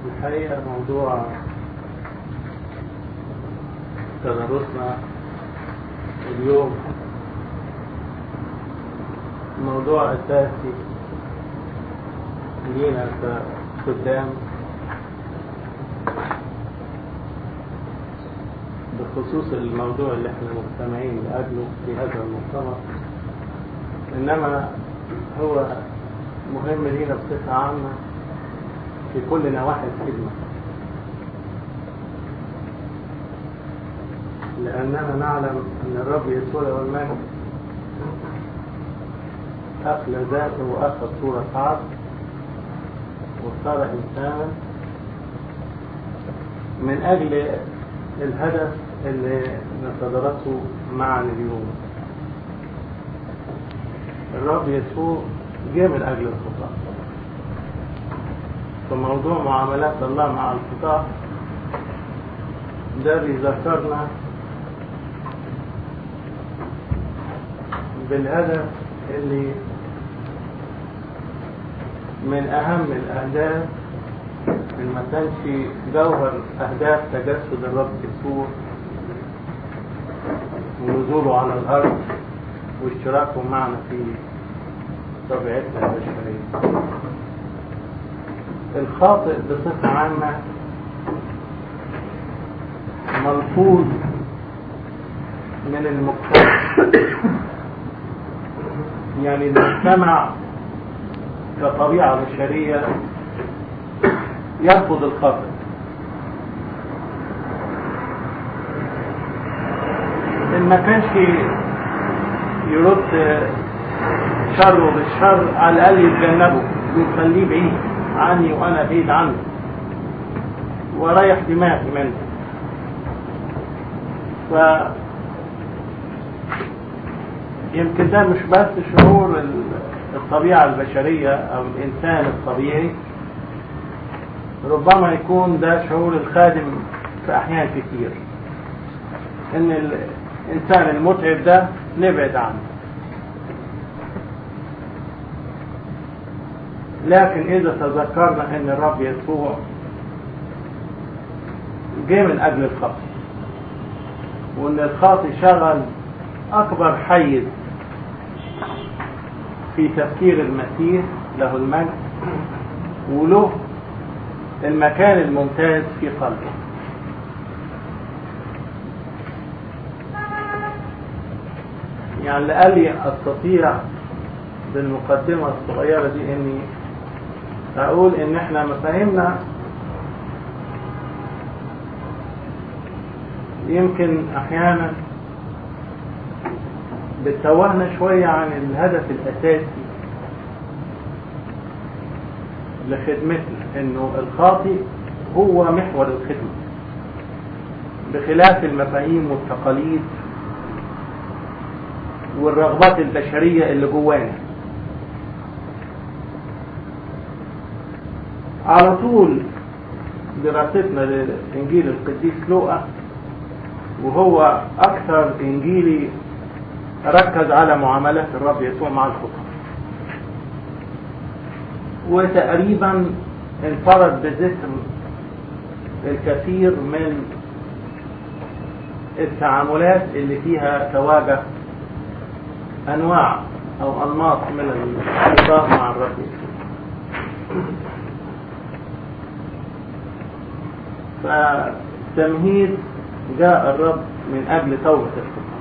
الحقيقة موضوع تدرسنا اليوم موضوع أساسي لينا كخدام بخصوص الموضوع اللي احنا مجتمعين لأجله في هذا المؤتمر إنما هو مهم لينا بصفة عامة في كل نواحي الخدمة لأننا نعلم أن الرب يسوع والمجد أخلى ذاته وأخذ صورة عبد وصار إنسانا من أجل الهدف اللي نتدرسه معا اليوم الرب يسوع جه من أجل الخطأ فموضوع معاملات الله مع الخطاة ده بيذكرنا بالهدف اللي من أهم الأهداف اللي ما كانش جوهر أهداف تجسد الرب يسوع ونزوله على الأرض واشتراكه معنا في طبيعتنا البشرية الخاطئ بصفة عامة ملحوظ من المجتمع يعني المجتمع كطبيعة بشرية يرفض الخاطئ إن ما كانش يرد شره بالشر على الأقل يتجنبه ويخليه بعيد عني وأنا بعيد عنه ورايح دماغي منه ف يمكن ده مش بس شعور الطبيعة البشرية أو الإنسان الطبيعي ربما يكون ده شعور الخادم في أحيان كتير إن الإنسان المتعب ده نبعد عنه لكن إذا تذكرنا أن الرب يسوع جه من أجل الخطي وأن الخاطي شغل أكبر حيز في تفكير المسيح له المجد وله المكان الممتاز في قلبه يعني لألي أستطيع بالمقدمة الصغيرة دي إني أقول إن إحنا مفاهيمنا يمكن أحيانا بتتوهنا شوية عن الهدف الأساسي لخدمتنا إنه الخاطئ هو محور الخدمة بخلاف المفاهيم والتقاليد والرغبات البشرية اللي جوانا على طول دراستنا لإنجيل القديس لوقا وهو أكثر إنجيلي ركز على معاملات الرب يسوع مع الخطأ وتقريبا انفرد بذكر الكثير من التعاملات اللي فيها تواجه انواع او انماط من الخطاب مع الرب يسوع فتمهيد جاء الرب من اجل توبه الخطأ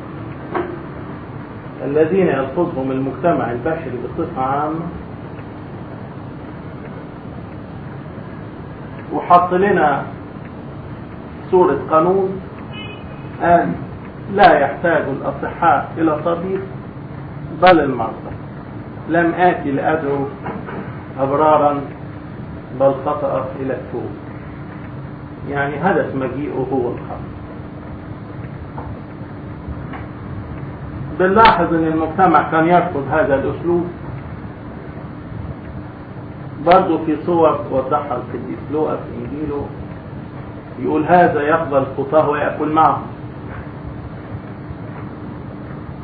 الذين يلفظهم المجتمع البشري بصفة عامة وحط لنا صورة قانون قال لا يحتاج الأصحاء إلى طبيب بل المرضى لم آتي لأدعو أبرارا بل خطأ إلى التوب يعني هدف مجيئه هو الخطأ بنلاحظ ان المجتمع كان يرفض هذا الاسلوب برضه في صور وضحها القديس لوقا في انجيله يقول هذا يقبل الخطاه ويأكل معهم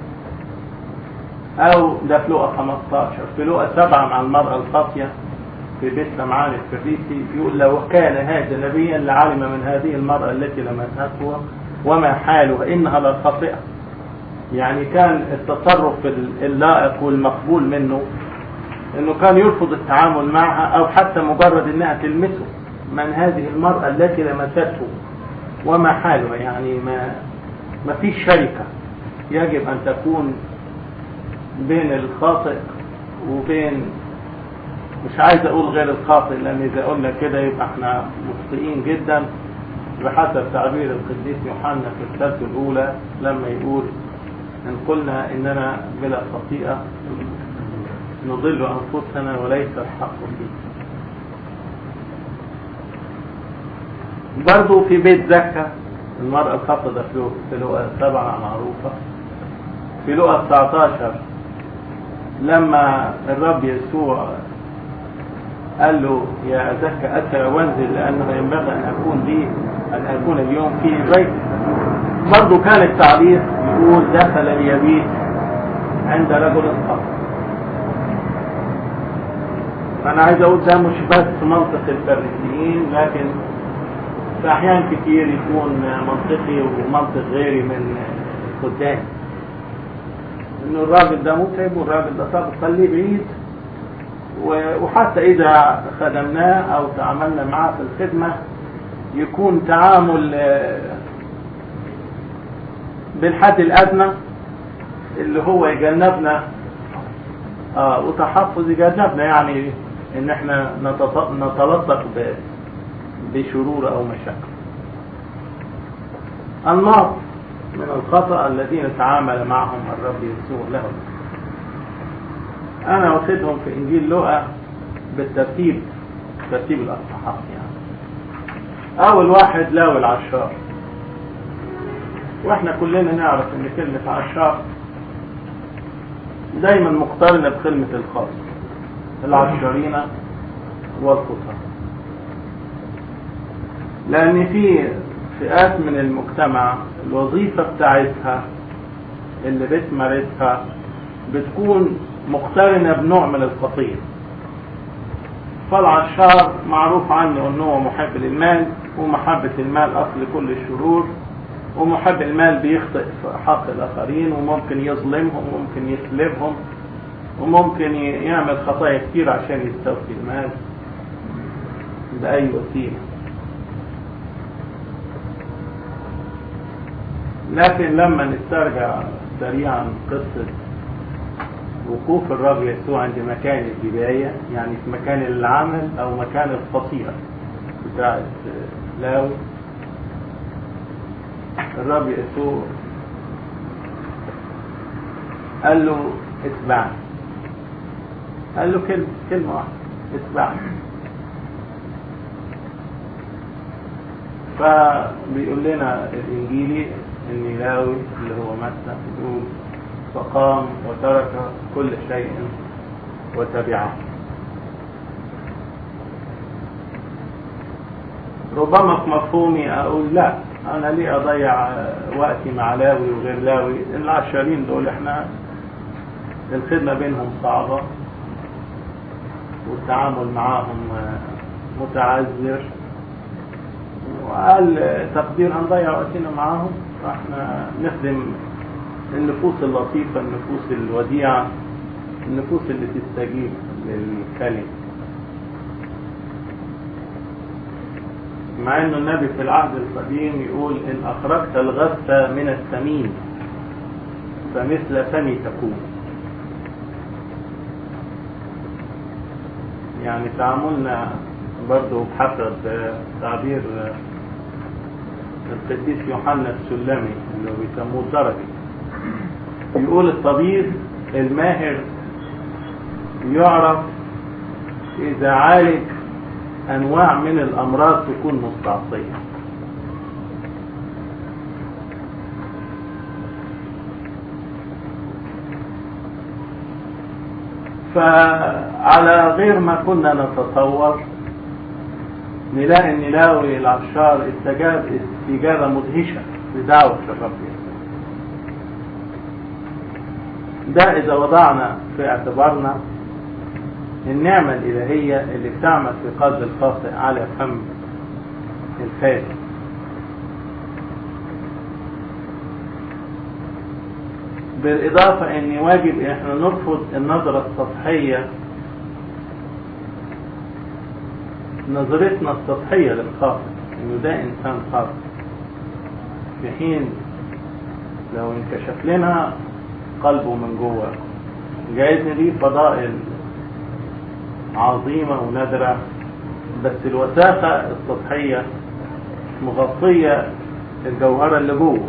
أو ده في لقا 15 في لقا 7 مع المرأة الخاطية في بيت سمعان الفريسي يقول لو كان هذا نبيا لعلم من هذه المرأة التي لمسته وما حالها إنها لخاطئة يعني كان التصرف اللائق والمقبول منه انه كان يرفض التعامل معها او حتى مجرد انها تلمسه من هذه المرأة التي لمسته وما حالها يعني ما ما فيش شركة يجب ان تكون بين الخاطئ وبين مش عايز اقول غير الخاطئ لان اذا قلنا كده يبقى احنا مخطئين جدا بحسب تعبير القديس يوحنا في الثالثة الاولى لما يقول ان قلنا اننا بلا خطيئة نضل انفسنا وليس الحق فيه برضو في بيت زكا المرأة الخفضة في لقى سبعة معروفة في لقى 19 لما الرب يسوع قال له يا زكا أسرع وانزل لأنه ينبغي أن أكون لي أن أكون اليوم في بيت برضو كان التعبير يقول دخل ليبيت عند رجل خاص فأنا عايز أقول ده مش بس منطق الفريسيين لكن في أحيان كتير يكون منطقي ومنطق غيري من الخدام إنه الراجل ده متعب والراجل ده صعب خليه بعيد وحتى إذا خدمناه أو تعاملنا معاه في الخدمة يكون تعامل بالحد الأدنى اللي هو يجنبنا آه وتحفظ يجنبنا يعني ان احنا نتلطف بشرور او مشاكل النار من الخطأ الذين تعامل معهم الرب يسوع لهم انا واخدهم في انجيل لوقا بالترتيب ترتيب الاصحاح يعني اول واحد لاوي العشار واحنا كلنا نعرف ان كلمة عشار دايما مقترنة بكلمة الخاص العشرين والخطر لان في فئات من المجتمع الوظيفة بتاعتها اللي بتمارسها بتكون مقترنة بنوع من الخطية فالعشار معروف عنه انه هو محب للمال ومحبة المال اصل كل الشرور ومحب المال بيخطئ في حق الاخرين وممكن يظلمهم وممكن يسلبهم وممكن يعمل خطايا كتير عشان يستوفي المال بأي وسيلة لكن لما نسترجع سريعا قصة وقوف الرب يسوع عند مكان البداية يعني في مكان العمل أو مكان الخطيئة بتاعت لاوي الرب يسوع قال له اتبعني قال له كلمة كلمة واحدة اتبعني فبيقول لنا الإنجيلي إن لاوي اللي هو متى بيقول فقام وترك كل شيء وتبعه ربما في مفهومي أقول لا أنا ليه أضيع وقتي مع لاوي وغير لاوي العشرين دول إحنا الخدمة بينهم صعبة والتعامل معاهم متعذر وقال تقدير هنضيع وقتنا معاهم فاحنا نخدم النفوس اللطيفة النفوس الوديعة النفوس اللي تستجيب للكلمة مع انه النبي في العهد القديم يقول ان اخرجت الغث من السمين فمثل فمي تكون يعني تعاملنا برضه بحسب تعبير القديس يوحنا السلمي اللي بيسموه الدرجي يقول الطبيب الماهر يعرف إذا عالج أنواع من الأمراض تكون مستعصية فعلى غير ما كنا نتصور نلاقي ان لاوي العشار استجاب استجابة مدهشة لدعوة الرب ده إذا وضعنا في اعتبارنا النعمة الإلهية اللي بتعمل في قلب الخاطئ على فم الخالق بالإضافة أن واجب إن احنا نرفض النظرة السطحية نظرتنا السطحية للخاطئ إنه ده إنسان خاطئ في حين لو انكشف لنا قلبه من جوه جايز ليه فضائل عظيمة ونادرة بس الوساخة السطحية مغطية الجوهرة اللي جوه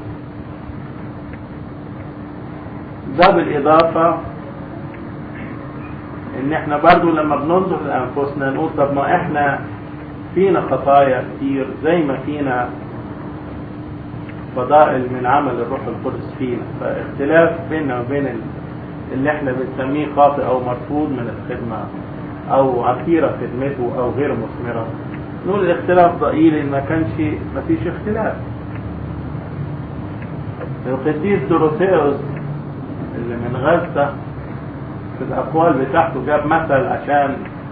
ده بالإضافة إن إحنا برضو لما بننظر لأنفسنا نقول طب ما إحنا فينا خطايا كتير زي ما فينا فضائل من عمل الروح القدس فينا فاختلاف بيننا وبين اللي احنا بنسميه خاطئ او مرفوض من الخدمة او عسيرة خدمته او غير مثمرة نقول الاختلاف ضئيل ان ما كانش ما فيش اختلاف القديس دروثيوس اللي من غزة في الاقوال بتاعته جاب مثل عشان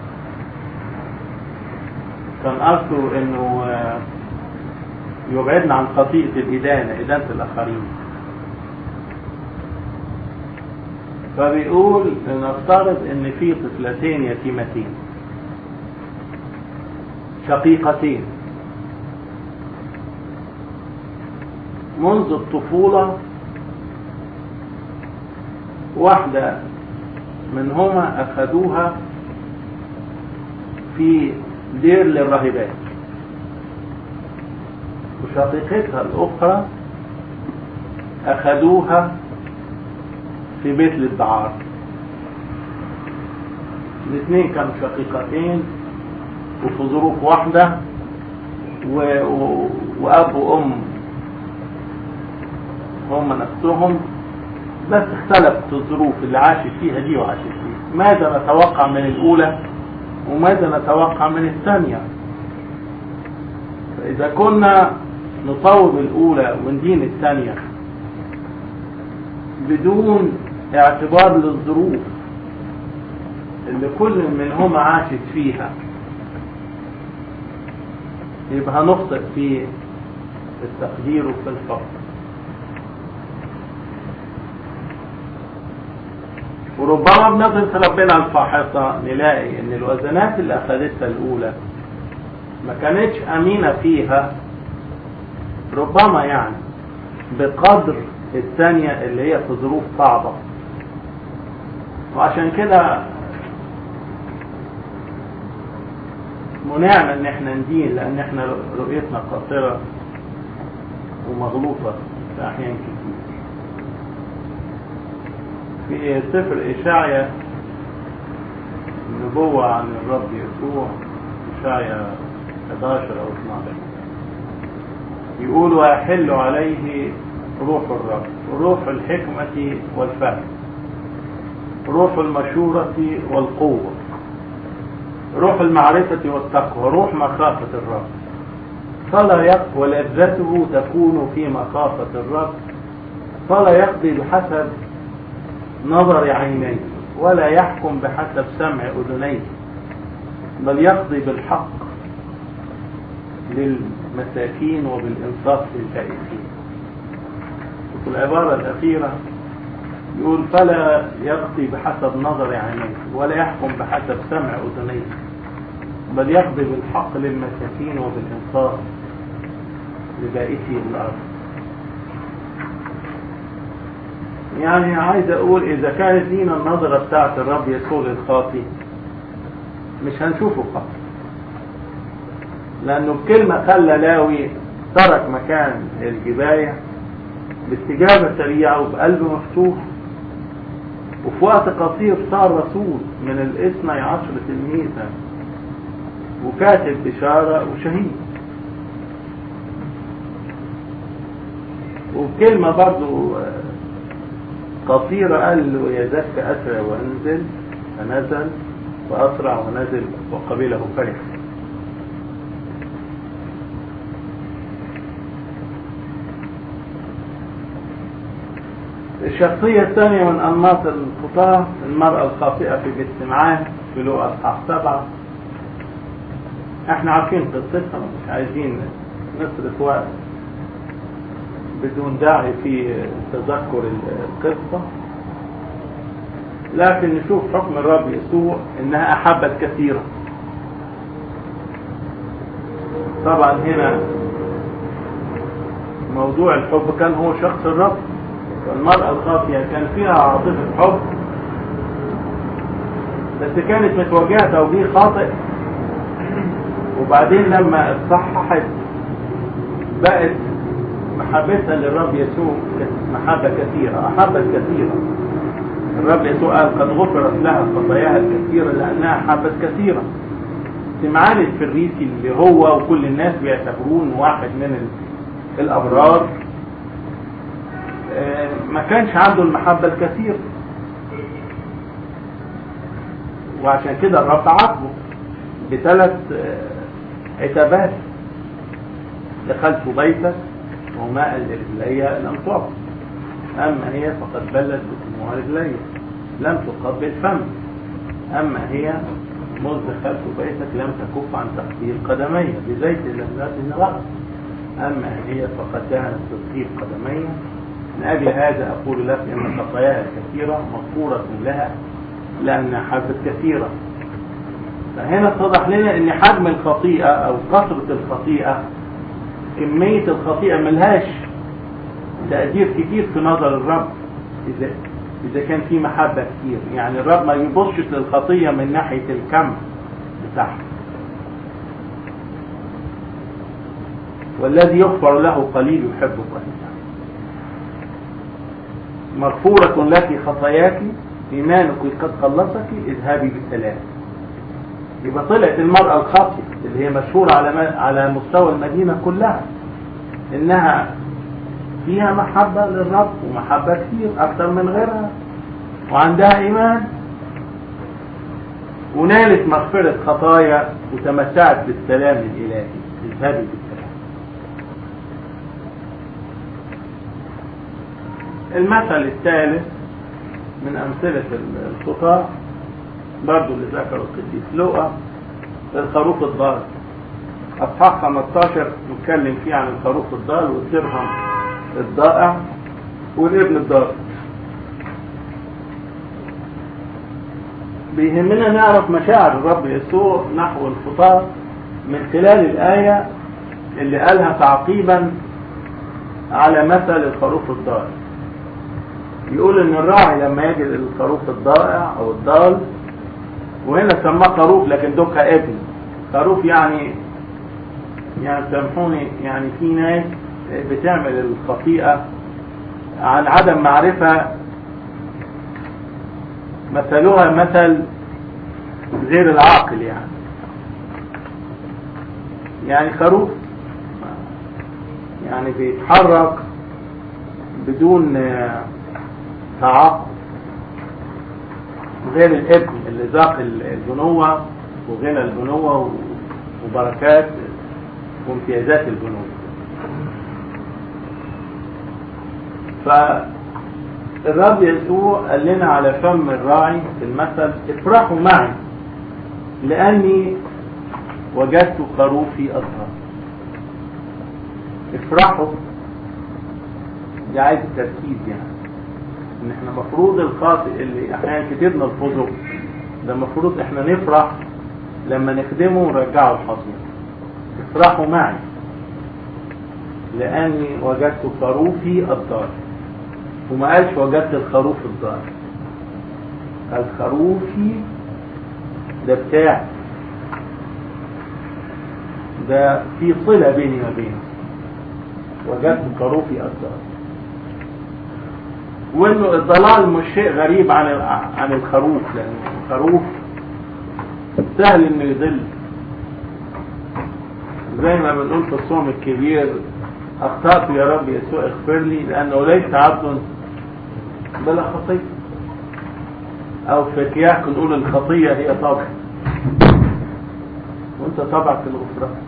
كان قصده انه يبعدنا عن خطيئة الإدانة إدانة الآخرين فبيقول نفترض ان في طفلتين يتيمتين شقيقتين منذ الطفولة واحدة منهما أخذوها في دير للراهبات وشقيقتها الأخرى أخذوها في بيت للدعار الاثنين كانوا شقيقتين وفي ظروف واحدة و... و... وأب وأم هم نفسهم بس اختلفت الظروف اللي عاشت فيها دي وعاشت فيها ماذا نتوقع من الأولى وماذا نتوقع من الثانية فإذا كنا نصوب الأولى وندين الثانية بدون اعتبار للظروف اللي كل منهما عاشت فيها يبقى نخطئ في التقدير وفي الفقر وربما بنظرة ربنا الفاحصة نلاقي ان الوزنات اللي اخذتها الاولى ما كانتش امينة فيها ربما يعني بقدر الثانية اللي هي في ظروف صعبة وعشان كده منعنا ان احنا ندين لان احنا رؤيتنا قاصرة ومغلوطة في احيان كتير في سفر إشعيا نبوة عن الرب يسوع إشعيا 11 أو 12 يقول ويحل عليه روح الرب روح الحكمة والفهم روح المشورة والقوة روح المعرفة والتقوى روح مخافة الرب فلا يقوى ولذته تكون في مخافة الرب فلا يقضي بحسب نظر عينيه ولا يحكم بحسب سمع أذنيه بل يقضي بالحق للمساكين وبالإنصاف للبائسين وفي العبارة الأخيرة يقول فلا يقضي بحسب نظر عينيه ولا يحكم بحسب سمع أذنيه بل يقضي بالحق للمساكين وبالإنصاف لبائسي الأرض يعني عايز اقول اذا كانت لينا النظرة بتاعت الرب يسوع للخاطي مش هنشوفه خاطي لانه بكلمة خلى لاوي ترك مكان الجباية باستجابة سريعة وبقلب مفتوح وفي وقت قصير صار رسول من الاثني عشر تلميذا وكاتب بشارة وشهيد وبكلمة برضو قصيرة قال له يا زك أسرع وأنزل فنزل وأسرع ونزل وقبله فرح الشخصية الثانية من أنماط الخطاة المرأة الخاطئة في الاجتماعات في لقا اصحاح سبعة احنا عارفين قصتها مش عايزين نصرف وقت بدون داعي في تذكر القصة لكن نشوف حكم الرب يسوع انها احبت كثيرا طبعا هنا موضوع الحب كان هو شخص الرب والمرأة الخاطئة كان فيها عاطفة حب بس كانت متوجهة توجيه خاطئ وبعدين لما اتصححت بقت محبتها للرب يسوع محبة كثيرة أحبت كثيرا الرب يسوع قال قد غفرت لها خطاياها الكثيرة لأنها حبت كثيرا سمعان الفريسي اللي هو وكل الناس بيعتبروه واحد من الأبرار ما كانش عنده المحبة الكثيرة وعشان كده الرب عاقبه بثلاث عتابات دخلت بيتك وماء لرجلي لم تعط أما هي فقد بلت بدموع رجلي لم تقبل فم أما هي منذ دخلت بيتك لم تكف عن تقبيل قدمي بزيت لم رأس أما هي فقد دهنت تطهير قدمي من أجل هذا أقول لك أن خطاياها الكثيرة مغفورة لها لأنها حبت كثيرة فهنا اتضح لنا أن حجم الخطيئة أو كثرة الخطيئة كمية الخطيئة ملهاش تقدير كتير في نظر الرب إذا إذا كان في محبة كتير يعني الرب ما يبصش للخطية من ناحية الكم بتاعها والذي يغفر له قليل يحب قليلا مغفورة لك خطاياك إيمانك قد خلصك اذهبي بالسلام يبقى طلعت المرأة الخاطئة اللي هي مشهورة على على مستوى المدينة كلها إنها فيها محبة للرب ومحبة كتير أكثر من غيرها وعندها إيمان ونالت مغفرة خطايا وتمتعت بالسلام الإلهي اذهبي بالسلام المثل الثالث من أمثلة الخطاة برضو اللي ذكره القديس لوقا الخروف الضال أصحاح 15 نتكلم فيه عن الخروف الضال والدرهم الضائع والابن الضال بيهمنا نعرف مشاعر الرب يسوع نحو الخطاة من خلال الآية اللي قالها تعقيبا على مثل الخروف الضال يقول ان الراعي لما يجد الخروف الضائع او الضال وهنا سماه خروف لكن دوكا ابن خروف يعني يعني سامحوني يعني في ناس بتعمل الخطيئة عن عدم معرفة مثلها مثل غير العاقل يعني يعني خروف يعني بيتحرك بدون تعاقب غير الابن اللي ذاق البنوة وغنى البنوة وبركات وامتيازات البنوة فالرب يسوع قال لنا على فم الراعي في المثل افرحوا معي لأني وجدت خروفي أظهر افرحوا دي عايز التركيز يعني ان احنا مفروض الخاطئ اللي احيانا كتير نرفضه ده المفروض احنا نفرح لما نخدمه ونرجعه الحظيره افرحوا معي لاني وجدت خروفي الضال وما قالش وجدت الخروف الضال قال خروفي ده بتاعي ده في صلة بيني وبينه وجدت خروفي الضال وانه الضلال مش شيء غريب عن عن الخروف لان الخروف سهل انه يضل زي ما بنقول في الصوم الكبير اخطأت يا رب يسوع اغفر لي لانه ليس عبد بلا خطيه او في كياك نقول الخطيه هي طبع وانت طبعك الغفران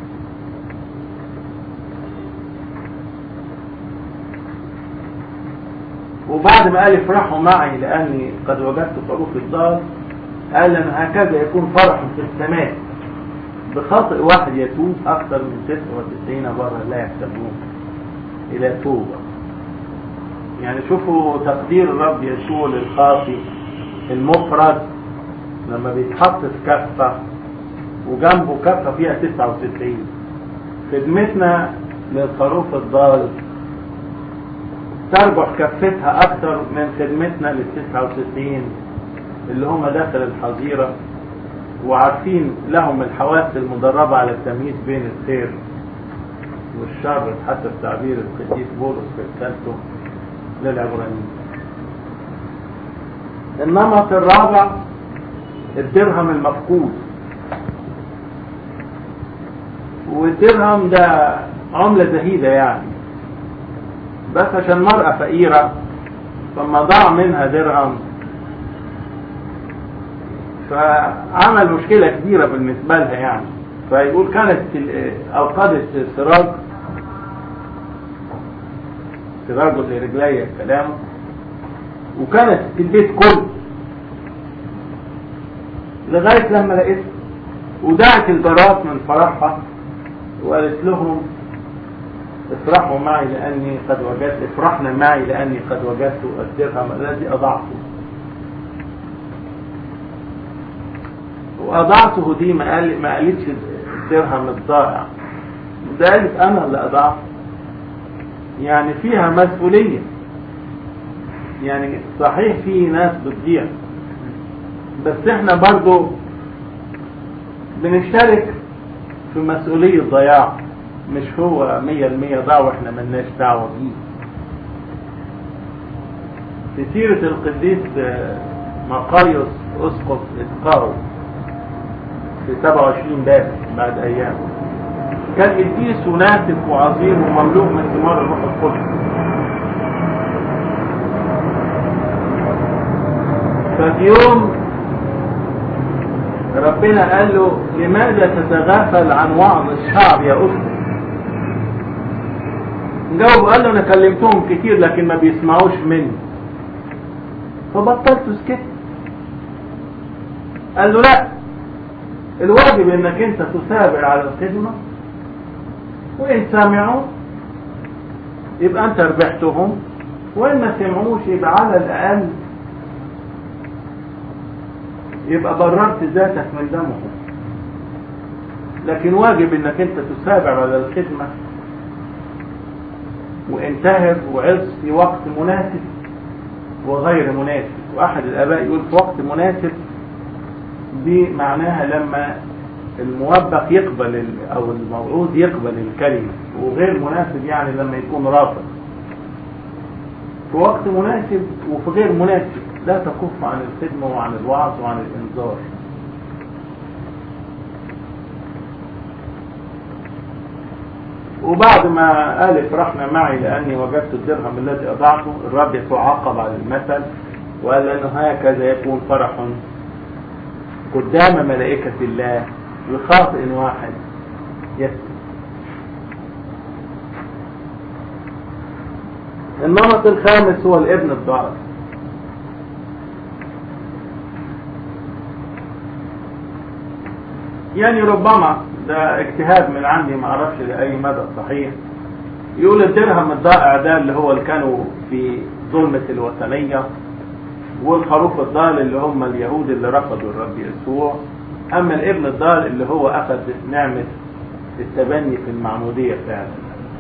وبعد ما قال افرحوا معي لاني قد وجدت خروف الضال قال لأن هكذا يكون فرح في السماء بخطئ واحد يتوب أكثر من 99 برا لا يحتاجون إلى توبة يعني شوفوا تقدير الرب يسوع للخاطي المفرد لما بيتحط في كفة وجنبه كفة فيها 99 خدمتنا للخروف الضال ترجح كفتها أكثر من خدمتنا لل 99 اللي هم داخل الحظيرة وعارفين لهم الحواس المدربة على التمييز بين الخير والشر حتى تعبير القديس بولس في رسالته للعبرانيين. النمط الرابع الدرهم المفقود والدرهم ده عملة زهيدة يعني بس عشان مرأة فقيرة فما ضاع منها درهم فعمل مشكلة كبيرة بالنسبة لها يعني فيقول كانت أوقدت سراج سراج لرجلي كلامه وكانت في البيت كله لغاية لما لقيت ودعت الجارات من فرحها وقالت لهم افرحوا معي لأني قد وجدت افرحنا معي لأني قد وجدت الدرهم الذي أضعته وأضعته دي ما, قال ما قالتش الدرهم الضائع ده قالت أنا اللي أضعته يعني فيها مسؤولية يعني صحيح في ناس بتضيع بس احنا برضو بنشترك في مسؤولية ضياع مش هو مية المية ضاع واحنا ملناش دعوة بيه في سيرة القديس مقايوس اسقف اسقاو في 27 باب بعد ايام كان قديس وناتف وعظيم ومملوء من ثمار الروح القدس ففي يوم ربنا قال له لماذا تتغافل عن وعظ الشعب يا أسقف جاوب قال له انا كلمتهم كتير لكن ما بيسمعوش مني فبطلت سكت قال له لا الواجب انك انت تثابر على الخدمة وان سمعوا يبقى انت ربحتهم وان ما سمعوش يبقى على الاقل يبقى بررت ذاتك من دمهم لكن واجب انك انت تثابر على الخدمة وانتهر وعظ في وقت مناسب وغير مناسب واحد الاباء يقول في وقت مناسب دي معناها لما الموبخ يقبل او الموعوظ يقبل الكلمة وغير مناسب يعني لما يكون رافض في وقت مناسب وفي غير مناسب لا تكف عن الخدمة وعن الوعظ وعن الانذار وبعد ما قال افرحنا معي لاني وجدت الدرهم الذي اضعته الرب يسوع عقب على المثل وقال انه هكذا يكون فرح قدام ملائكة الله لخاطئ واحد يسلم النمط الخامس هو الابن الضال يعني ربما ده اجتهاد من عندي ما اعرفش لاي مدى صحيح يقول الدرهم الضائع ده اللي هو اللي كانوا في ظلمة الوثنية والخروف الضال اللي هم اليهود اللي رفضوا الرب يسوع اما الابن الضال اللي هو اخذ نعمة التبني في المعمودية فعلا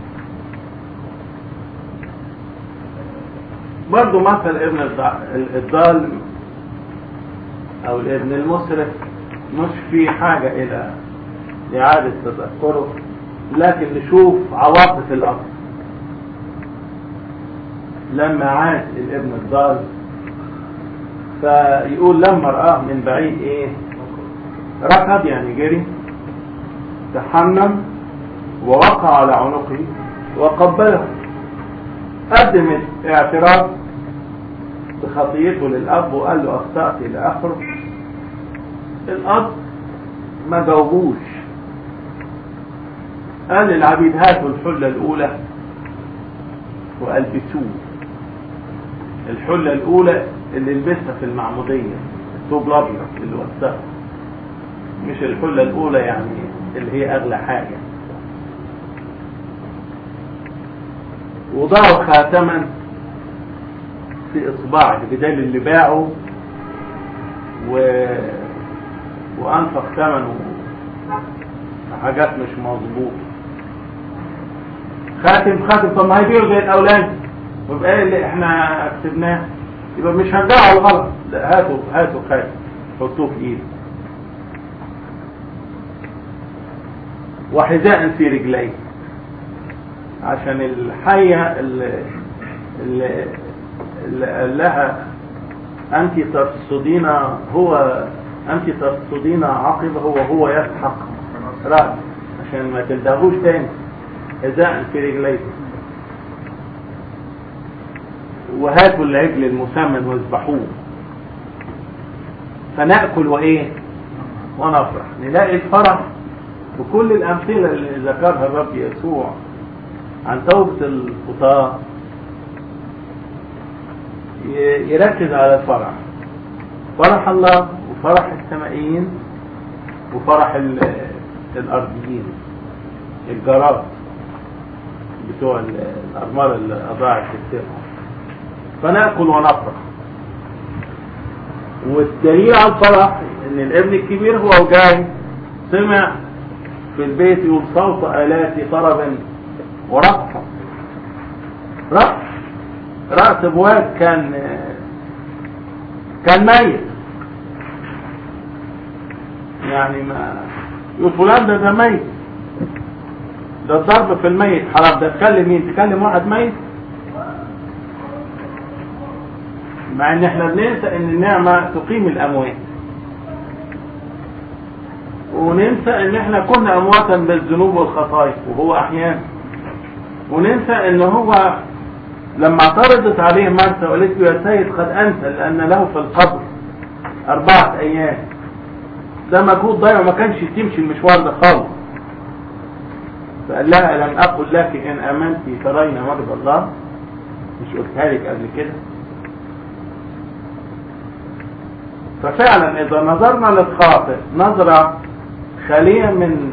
برضو مثل ابن الضال او الابن المسرف مش في حاجة الى إعادة تذكره لكن نشوف عواطف الأب لما عاد الابن الضال فيقول لما رآه من بعيد ايه ركض يعني جري تحنن ووقع على عنقه وقبله قدم اعتراف بخطيته للأب وقال له أخطأت إلى آخره الأب ما جاوبوش قال للعبيد هاتوا الحلة الأولى وألبسوه الحلة الأولى اللي لبسها في المعمودية الثوب الابيض اللي وسخه مش الحله الاولى يعني اللي هي اغلى حاجه وضعوا خاتما في اصبعه بدال اللي باعه و... وانفق ثمنه حاجات مش مظبوطه خاتم خاتم طب ما هيبيعوا زي الاولاد ويبقى ايه اللي احنا كسبناه يبقى مش هنبيعه على الغلط لا هاتوا هاتوا خاتم حطوه في ايده وحذاء في رجليه عشان الحية اللي, اللي, اللي قال لها أنت ترصدين هو أنت ترصدين عقبه وهو يسحق رأس عشان ما تلدهوش تاني حذاء في رجليه وهاتوا العجل المسمن واذبحوه فنأكل وإيه ونفرح نلاقي الفرح بكل الأمثلة اللي ذكرها الرب يسوع عن توبة الخطاة يركز على الفرح فرح الله وفرح السمائيين وفرح الأرضيين الجارات بتوع الأرملة اللي أضاعت السرعة فنأكل ونفرح والدليل على الفرح ان الابن الكبير هو جاي سمع في البيت يقول صوت آلات طرب ورقص رقص رأس بواد كان كان ميت يعني ما يقول فلان ده ده ميت ده الضرب في الميت حرام ده تكلم مين تكلم واحد ميت مع ان احنا بننسى ان النعمة تقيم الاموات وننسى ان احنا كنا امواتا بالذنوب والخطايا وهو احيانا وننسى ان هو لما اعترضت عليه مرثا وقالت له يا سيد قد انسى لان له في القبر اربعة ايام ده مجهود ضايع وما كانش تمشي المشوار ده خالص فقال لها لم اقل لك ان امنت ترين مجد الله مش قلتها لك قبل كده ففعلا اذا نظرنا للخاطئ نظرة خالية من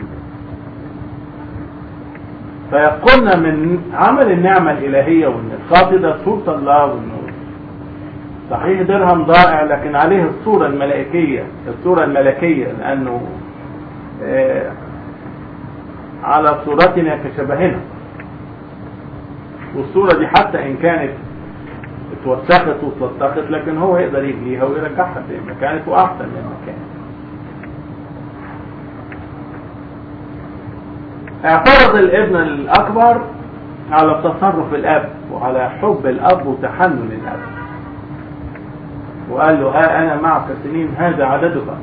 فيقولنا من عمل النعمة الإلهية وإن الخاطئ ده صورة الله وإنه صحيح درهم ضائع لكن عليه الصورة الملائكية الصورة الملكية لأنه آه على صورتنا كشبهنا والصورة دي حتى إن كانت اتوسخت واتلطخت لكن هو يقدر يجليها ويرجعها زي ما كانت وأحسن مما كانت اعترض الابن الأكبر على تصرف الأب وعلى حب الأب وتحنن الأب وقال له ها أنا معك سنين هذا عددها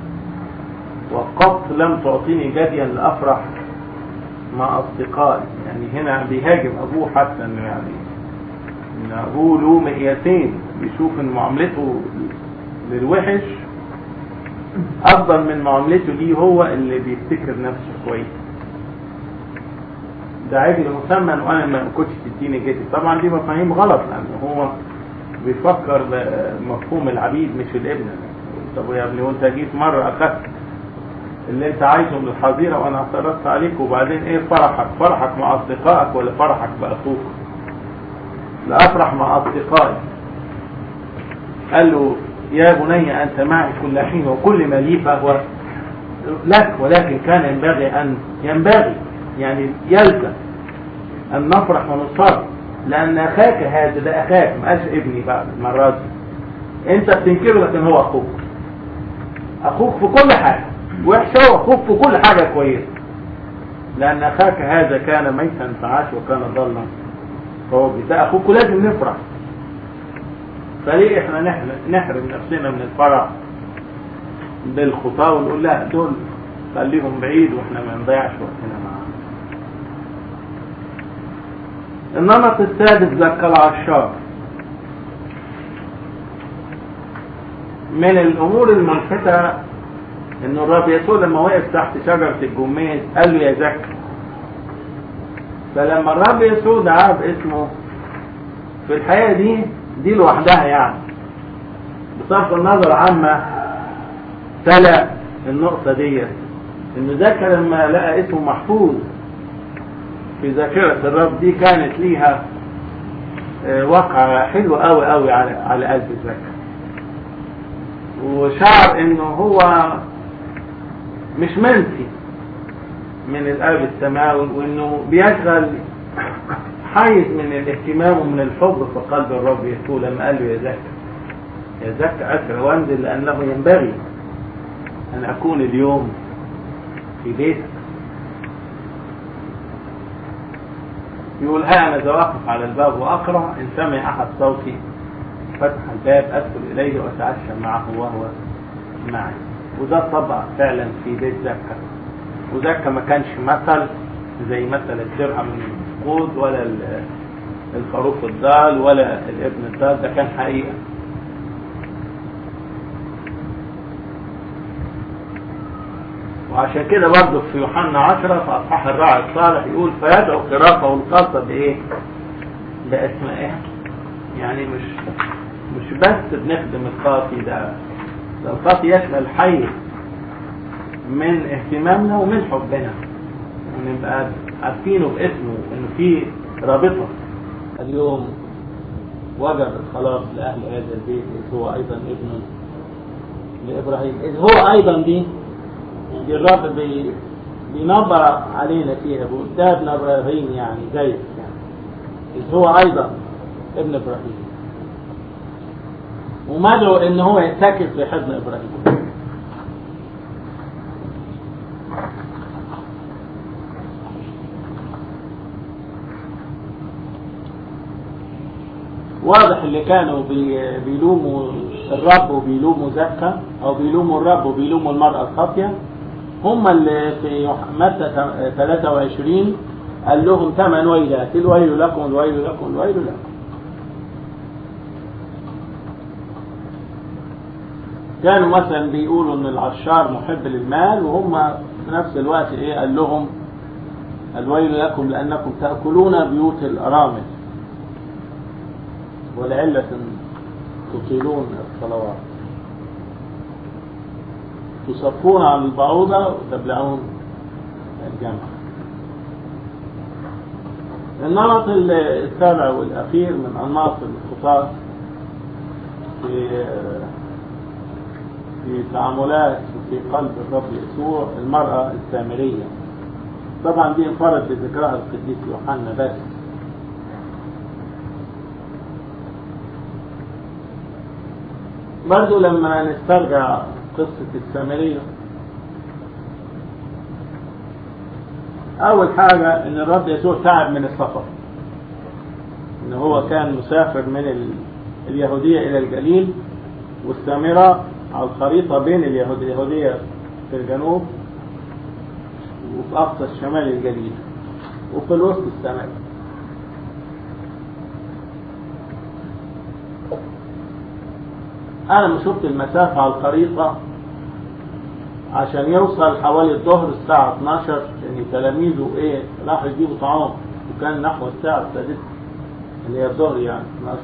وقط لم تعطيني جديا لأفرح مع أصدقائي يعني هنا بيهاجم أبوه حتى إنه يعني إن أبوه له مقياسين بيشوف إن معاملته للوحش أفضل من معاملته ليه هو اللي بيفتكر نفسه كويس ده عجل مسمن وانا ما كنتش تديني جدي طبعا دي مفاهيم غلط لان هو بيفكر مفهوم العبيد مش الابن طب يا ابني وانت جيت مره اخذت اللي انت عايزه من الحظيره وانا اعترضت عليك وبعدين ايه فرحك فرحك مع اصدقائك ولا فرحك باخوك لا افرح مع اصدقائي قال له يا بني انت معي كل حين وكل ما لي فهو لك ولكن كان ينبغي ان ينبغي يعني يلزم ان نفرح ونصر لان اخاك هذا ده اخاك ما قالش ابني بقى المره دي انت بتنكره لكن هو اخوك اخوك في كل حاجه وحشه واخوك في كل حاجه كويسه لان اخاك هذا كان ميتا فعاش وكان ضلا فهو ده اخوك لازم نفرح فليه احنا نحرم نفسنا من الفرح بالخطاه ونقول لا دول خليهم بعيد واحنا ما نضيعش وقتنا معاهم النمط السادس ذاك العشار من الامور الملفتة ان الرب يسوع لما وقف تحت شجرة الجميز قال له يا زكي فلما الرب يسوع دعاه باسمه في الحياة دي دي لوحدها يعني بصرف النظر عما تلا النقطة دي إن ذكر لما لقى اسمه محفوظ في ذاكرة الرب دي كانت ليها وقع حلو قوي قوي على على قلب زكا وشعر انه هو مش منسي من الاب السماوي وانه بيشغل حيز من الاهتمام ومن الحب في قلب الرب يسوع لما قال له يا زكا يا زكا اسرع وانزل لانه ينبغي ان اكون اليوم في بيتك يقول ها انا ذا واقف على الباب واقرا ان سمع احد صوتي فتح الباب ادخل اليه واتعشى معه وهو معي وده طبق فعلا في بيت زكا وزكا ما كانش مثل زي مثل الدرهم المفقود ولا الخروف الضال ولا الابن الضال ده كان حقيقه وعشان كده برضه في يوحنا 10 في اصحاح الراعي الصالح يقول فيدعو خرافه الخاصه بايه؟ باسمائها. يعني مش مش بس بنخدم الخاطي ده ده الخاطي يشمل حيز من اهتمامنا ومن حبنا ونبقى عارفينه باسمه انه في رابطه اليوم وجب الخلاص لاهل هذا البيت اذ هو ايضا ابن لابراهيم اذ هو ايضا دي الرب بي بينبر علينا فيها بيقول ده ابن ابراهيم يعني زيك يعني إذ هو ايضا ابن ابراهيم ومدعو ان هو يتكل في حضن ابراهيم واضح اللي كانوا بي بيلوموا الرب وبيلوموا زكا او بيلوموا الرب وبيلوموا المرأة الخاطية هم اللي في متى 23 قال لهم ثمان ويلات الويل لكم الويل لكم الويل لكم كانوا مثلا بيقولوا ان العشار محب للمال وهم في نفس الوقت ايه قال لهم الويل لكم لانكم تاكلون بيوت الارامل ولعلة تطيلون الصلوات تصفون عن البعوضة وتبلعون الجمع النمط السابع والأخير من أنماط الخطاة في في تعاملات في قلب الرب يسوع المرأة السامرية طبعا دي انفرد بذكرها القديس يوحنا بس برضو لما نسترجع قصة السامرية أول حاجة إن الرب يسوع تعب من السفر إن هو كان مسافر من ال... اليهودية إلى الجليل والسامرة على الخريطة بين اليهودية اليهودية في الجنوب وفي أقصى الشمال الجليل وفي الوسط السماء أنا ما شفت المسافة على الخريطة عشان يوصل حوالي الظهر الساعة 12 لأن تلاميذه إيه راحوا يجيبوا طعام وكان نحو الساعة السادسة اللي هي الظهر يعني 12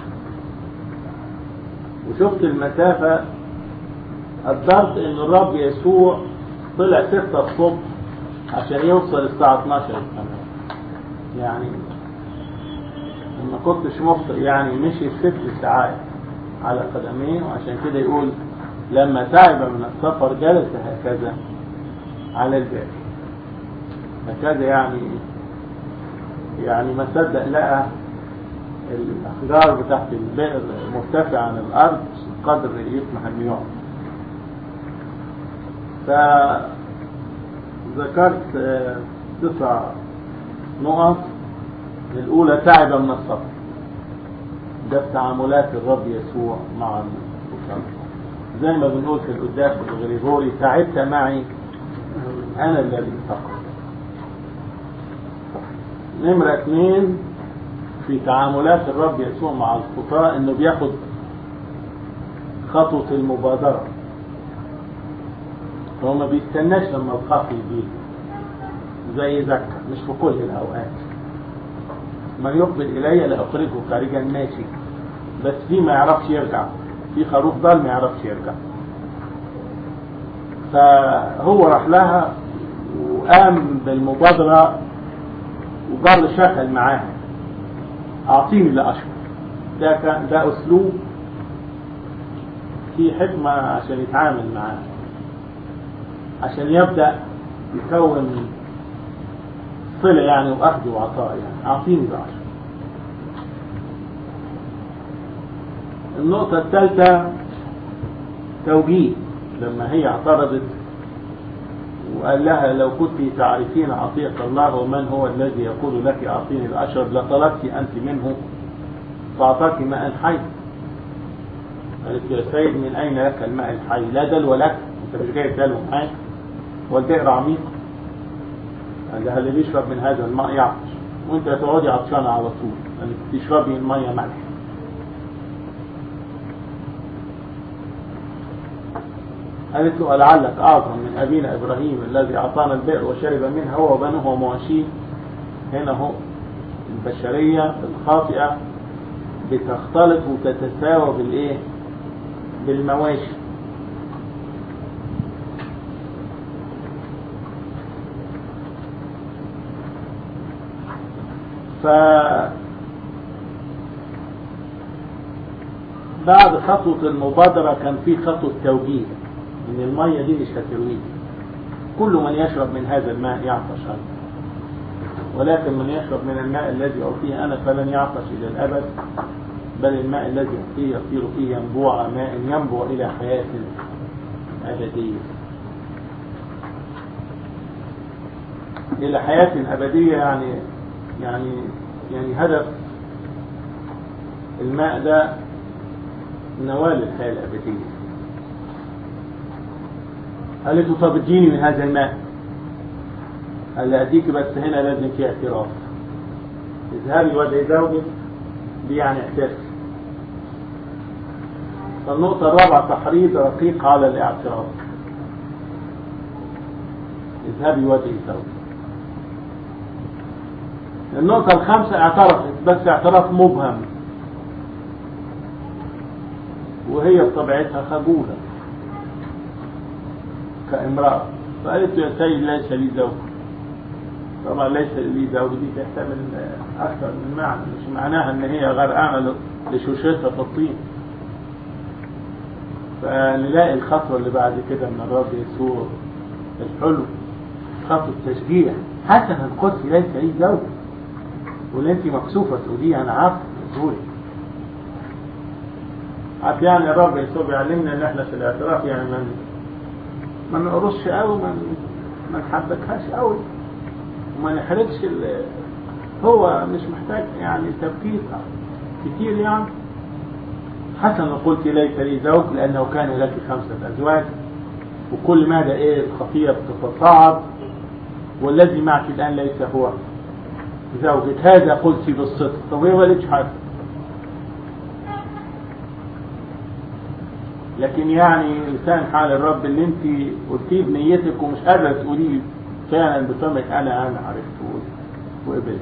وشفت المسافة قدرت إن الرب يسوع طلع 6 الصبح عشان يوصل الساعة 12 كمان يعني ما كنتش مخطئ يعني مشي ست ساعات على قدميه وعشان كده يقول لما تعب من السفر جلس هكذا على الباب هكذا يعني يعني ما صدق لقى الأحجار بتاعت البئر مرتفعة عن الأرض قدر يسمح إنه يقعد فذكرت تسع نقط الأولى تعب من السفر ده في تعاملات الرب يسوع مع البشر زي ما بنقول في القداس الغريغوري تعبت معي انا الذي فقط نمرة اثنين في تعاملات الرب يسوع مع الخطاة انه بياخد خطوة المبادرة هو ما بيستناش لما الخاطي يجي زي زكا مش في كل الاوقات من يقبل الي لاخرجه خارجا ماشي بس في ما يعرفش يرجع في خروف ضال ما يعرفش يرجع فهو راح لها وقام بالمبادرة وقال شكل معاها أعطيني اللي أشرب ده كان ده أسلوب في حكمة عشان يتعامل معاه عشان يبدأ يكون صلة يعني وأخذ وعطاء يعني أعطيني اللي أشرب النقطة الثالثة توجيه لما هي اعترضت وقال لها لو كنت تعرفين عطية الله ومن هو الذي يقول لك أعطيني الأشرب لطلبت أنت منه فأعطاك ماء حي قالت يا سيد من أين لك الماء الحي لا دلو لك أنت مش جاي دلو معاك والبئر عميق قال لها اللي بيشرب من هذا الماء يعطش وانت تقعدي عطشانة على طول لأنك تشربي المية ملح قالت له لعلك أعظم من أبينا إبراهيم الذي أعطانا البئر وشرب منها هو وبنوه ومواشيه هنا هو البشرية الخاطئة بتختلط وتتساوى بالإيه؟ بالمواشي ف بعد خطوة المبادرة كان في خطوة توجيه ان المية دي مش هترويه كل من يشرب من هذا الماء يعطش أيضا ولكن من يشرب من الماء الذي أعطيه أنا فلن يعطش إلى الأبد بل الماء الذي أعطيه يصير فيه ينبوع ماء ينبوع إلى حياة أبدية إلى حياة أبدية يعني يعني يعني هدف الماء ده نوال الحياة الأبدية قالت له طب اديني من هذا الماء قال لها اديك بس هنا لازم في اعتراف اذهبي وادعي زوجك دي يعني اعترف فالنقطة الرابعة تحريض رقيق على الاعتراف اذهبي وادعي زوجك النقطة الخامسة اعترفت بس اعتراف مبهم وهي بطبيعتها خجولة كامرأة فقالت له يا سيد ليس لي زوج طبعا ليس لي زوج دي تحتمل أكثر من معنى مش معناها إن هي غرقانة لشوشتها في الطين فنلاقي الخطوة اللي بعد كده من الرب يسوع الحلو خطوة تشجيع حسنا قلت ليس لي زوج واللي انت مكسوفة تقوليه أنا عارف تقولي عارف يعني الرب يسوع بيعلمنا ان احنا في الاعتراف يعني من ما نقرصش قوي ما ما نحبكهاش قوي وما نحرجش هو مش محتاج يعني تبكيت كتير يعني حسنا قلت ليس لي زوج لانه كان لك خمسة ازواج وكل ماذا ايه الخطية بتتصاعد والذي معك الان ليس هو زوجك هذا قلت بالصدق طب هي مالكش حاجه لكن يعني لسان حال الرب اللي انت قلتيه بنيتك ومش قادره تقوليه فعلا بفمك انا انا عرفت وقبلت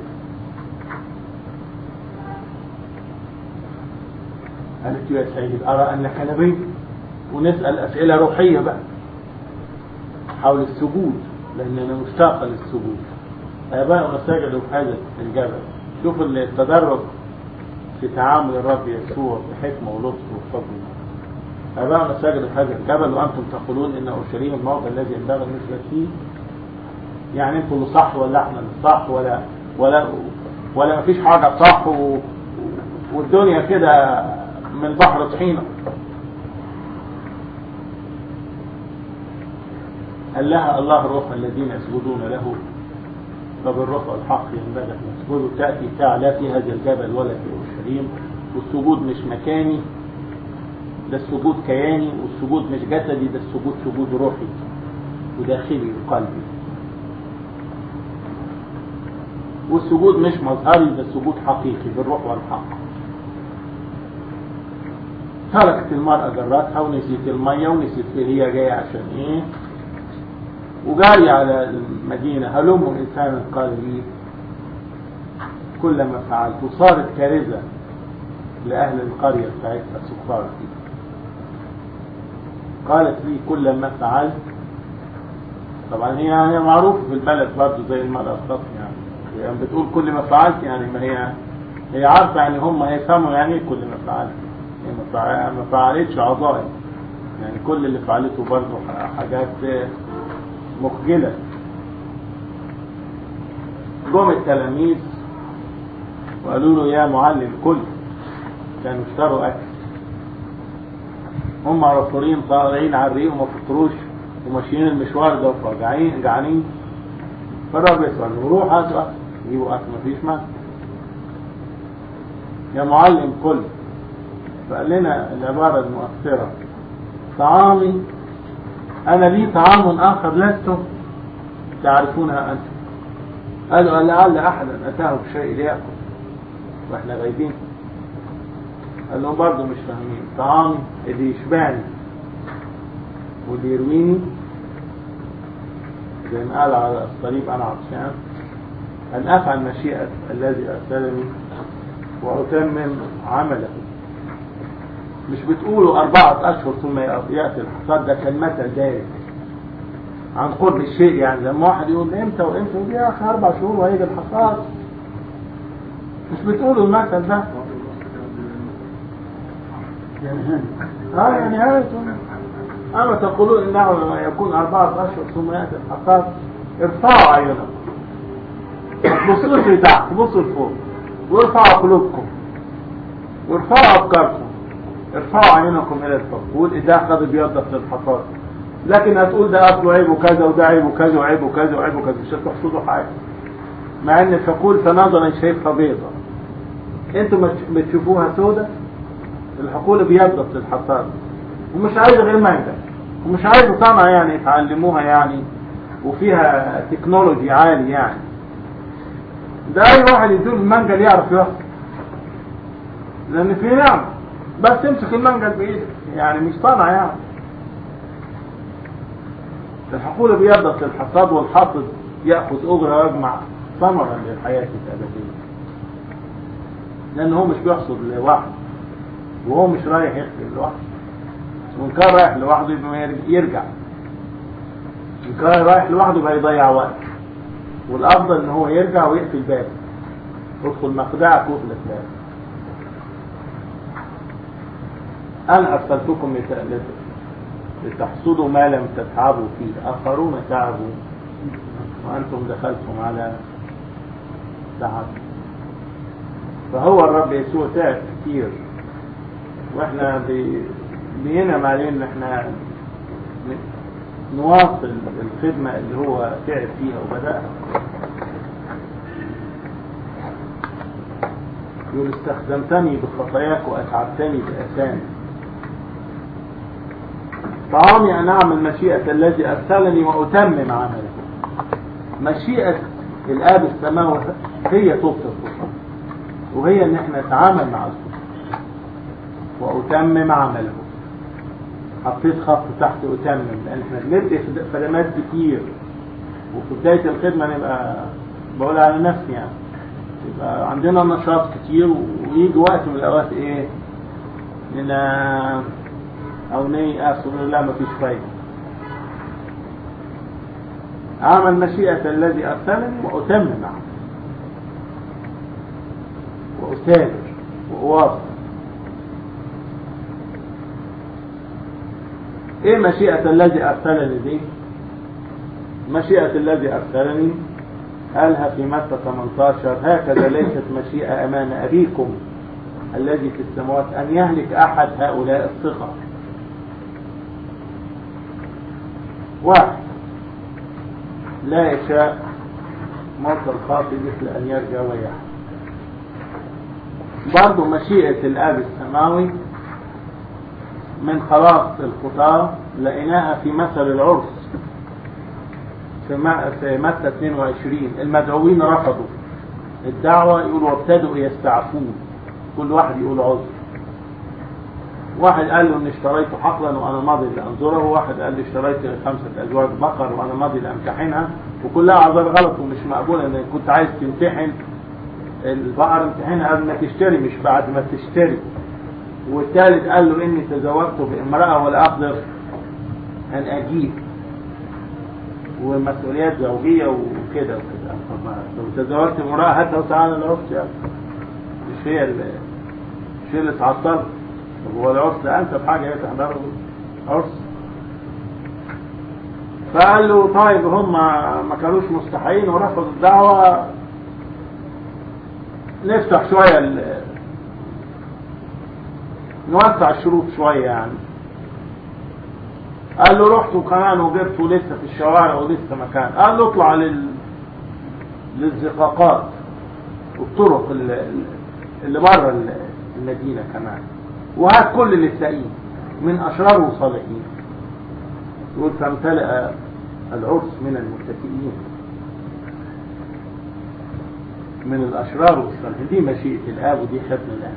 قالت يا سيد ارى انك نبي ونسال اسئله روحيه بقى حول السجود لاننا مشتاقه للسجود اباؤنا سجدوا في هذا الجبل شوف التدرج في تعامل الرب يسوع بحكمه ولطف وفضل أباؤنا سجدوا في هذا الجبل وأنتم تقولون إن أورشليم الموضع الذي ينبغي مثل فيه يعني أنتم اللي صح ولا إحنا اللي صح ولا ولا ولا مفيش حاجة صح و... والدنيا كده من بحر طحينة قال لها الله الروح الذين يسجدون له فبالروح والحق ينبغي أن يسجدوا تأتي ساعة لا في هذا الجبل ولا في أورشليم والسجود مش مكاني ده السجود كياني والسجود مش جسدي ده السجود سجود روحي وداخلي وقلبي والسجود مش مظهري ده السجود حقيقي بالروح والحق تركت المرأة جراتها ونسيت المية ونسيت ايه هي جاية عشان ايه وجاري على المدينة هلم إنسان قال لي كل ما فعلت وصارت كارثة لأهل القرية بتاعتها سكار فيه قالت لي كل ما فعلت طبعا هي هي معروفة في البلد برضه زي المرأة الخاصة يعني يعني بتقول كل ما فعلت يعني ما هي هي عارفة يعني هم هيفهموا يعني ايه كل ما فعلت هي ما فع- ما فعلتش عظائم يعني كل اللي فعلته برضه ح- حاجات مخجلة جم التلاميذ وقالوا له يا معلم كل كانوا اشتروا اكل هم رفورين طالعين على الريق وما فطروش وماشيين المشوار ده وجعانين جعانين فالرب يسأل روح هاتوا اكل يجيبوا اكل مفيش مانع يا معلم كل فقال لنا العبارة المؤثرة طعامي أنا لي طعام آخر لستم تعرفونها أنتم قالوا لعل أحدا أتاه بشيء ليأكل وإحنا غايبين قال لهم برضه مش فاهمين طعامي اللي يشبعني واللي يرويني زي ما قال على الصليب أنا عطشان أن أفعل مشيئة الذي أرسلني وأتمم عمله مش بتقولوا أربعة أشهر ثم يأتي الحصاد ده كان مثل دارج عن قرب الشيء يعني لما واحد يقول امتى وامتى يقول يا أخي أربع شهور وهيجي الحصاد مش بتقولوا المثل ده اه يعني هذا أما تقولون إنه لما يكون أربعة أشهر ثم يأتي الحصاد ارفعوا عيونكم ما تبصوش لتحت بصوا لفوق وارفعوا قلوبكم وارفعوا أفكاركم ارفعوا عينكم إلى الفوق قول إذا أخذ بيضك للحصاد لكن هتقول ده أصله عيبه كذا وده عيبه كذا وعيبه كذا وعيبه كذا مش هتحصدوا حاجة مع إن الحقول فنظرا شايفها بيضة انتوا ما تش- بتشوفوها سودة الحقول بيضت للحصاد ومش عايزة غير مانجا ومش عايزة صنعة يعني يتعلموها يعني وفيها تكنولوجي عالي يعني ده اي واحد يدور المانجا اللي يعرف يوصل لان في نعم بس تمسك المانجا بايدك يعني مش صنعة يعني الحقول بيضت للحصاد والحاصد يأخذ أجرة ويجمع ثمرا للحياة الأبدية لأن هو مش بيحصد لوحده وهو مش رايح يخدم لوحده وإن كان رايح لوحده يبقى يرج- يرجع إن كان رايح لوحده يبقى يضيع وقت والأفضل إن هو يرجع ويقفل بابه يدخل مخدعك واغلق بابه أنا أرسلتكم لت- لت- لتحصدوا ما لم تتعبوا فيه آخرون تعبوا وأنتم دخلتم على تعب فهو الرب يسوع تعب كتير واحنا بي- بينعم علينا ان احنا ن- نواصل الخدمة اللي هو تعب فيها وبدأها يقول استخدمتني بخطاياك وأتعبتني بأسامي طعامي أن أعمل مشيئة الذي أرسلني وأتمم عمله مشيئة الآب السماوي هي طوبة الخطى وهي إن إحنا نتعامل مع الخطى وأتمم عمله حطيت خط تحت أتمم لأن إحنا بندي خدمات كتير وفي بداية الخدمة نبقى بقول على نفسي يعني يبقى عندنا نشاط كتير ويجي وقت من الأوقات إيه إن أو نيأس ونقول لا مفيش فايدة أعمل مشيئة الذي أرسلني وأتمم عمله وأتابع وأواصل إيه مشيئة الذي أرسلني دي؟ مشيئة الذي أرسلني قالها في متى 18 هكذا ليست مشيئة أمام أبيكم الذي في السماوات أن يهلك أحد هؤلاء الصغر واحد لا يشاء موت الخاطئ مثل أن يرجع ويحيى برضو مشيئة الآب السماوي من خلاص الخطاة لقيناها في مثل العرس في م- في متى 22 المدعوين رفضوا الدعوة يقولوا وابتدوا يستعفون كل واحد يقول عذر واحد قال له اني اشتريت حقلا وانا ماضي لانظره وواحد قال لي اشتريت خمسة ازواج بقر وانا ماضي لامتحنها وكلها اعذار غلط ومش مقبولة ان كنت عايز تمتحن البقر امتحنها قبل ما تشتري مش بعد ما تشتري والثالث قال له اني تزوجت بامرأة ولا اقدر ان اجيب ومسؤوليات زوجية وكده وكده طب ما لو تزوجت امرأة هاتها وتعالى العرس يعني مش هي اللي مش هي اللي اتعطلت طب هو العرس ده أنسب حاجة هي تحضره عرس فقال له طيب هم ما كانوش مستحيين ورفضوا الدعوة نفتح شوية ال... نوسع الشروط شوية يعني قال له رحت كمان وجبت لسه في الشوارع ولسه مكان قال له اطلع لل... للزقاقات والطرق اللي, اللي بره المدينة كمان وهات كل اللي تلاقيه من أشرار وصالحين يقول فامتلأ العرس من المتكئين من الأشرار والصالحين دي مشيئة الآب ودي ختم الآب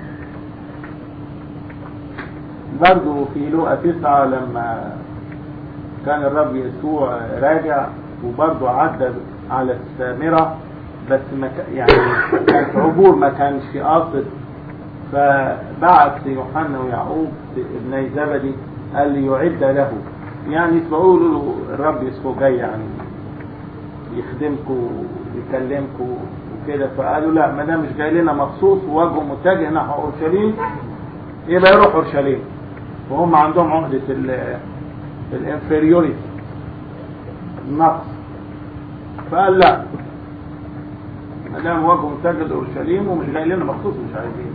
برضه في لوقا تسعة لما كان الرب يسوع راجع وبرضه عدى على السامرة بس ما يعني كان في عبور ما كانش قاصد فبعت يوحنا ويعقوب ابني زبدي قال لي يعد له يعني يسمعوا له الرب يسوع جاي يعني يخدمكم ويكلمكم وكده فقالوا لا ما دام مش جاي لنا مخصوص ووجهه متجه نحو اورشليم يبقى يروح اورشليم وهم عندهم عقدة الانفيريوريتي النقص فقال لا ما دام وجهه متجه لاورشليم ومش جاي لنا مخصوص مش عايزين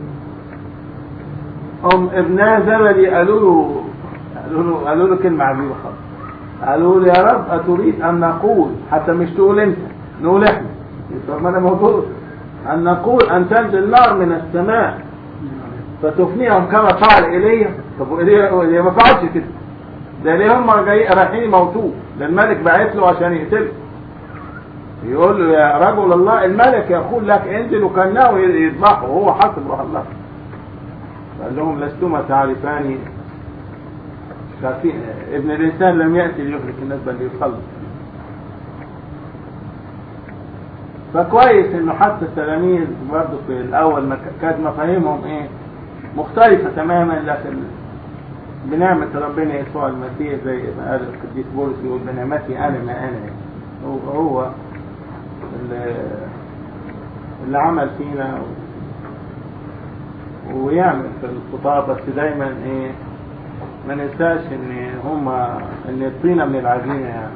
هم ابناء زبدي قالوا له قالوا له قالوا له كلمه عجيبه خالص قالوا له يا رب اتريد ان نقول حتى مش تقول انت نقول احنا طب ما انا موجود ان نقول ان تنزل نار من السماء فتفنيهم كما فعل ايليا طب ايليا ما فعلش كده ده ليه هم جاي رايحين يموتوه ده الملك بعت له عشان يقتله يقول له يا رجل الله الملك يقول لك انزل وكان ناوي يذبحه وهو حاسب روح الله قال لهم لستما تعرفاني شايفين ابن الانسان لم ياتي ليهلك الناس بل ليخلص فكويس انه حتى التلاميذ برضه في الاول ما كانت مفاهيمهم ايه مختلفة تماما لكن بنعمة ربنا يسوع المسيح زي ما قال القديس بولس يقول بنعمتي انا ما انا هو هو اللي, اللي عمل فينا ويعمل في الخطاب بس دايما ايه ما ننساش ان هما ان الطينه من العجينه يعني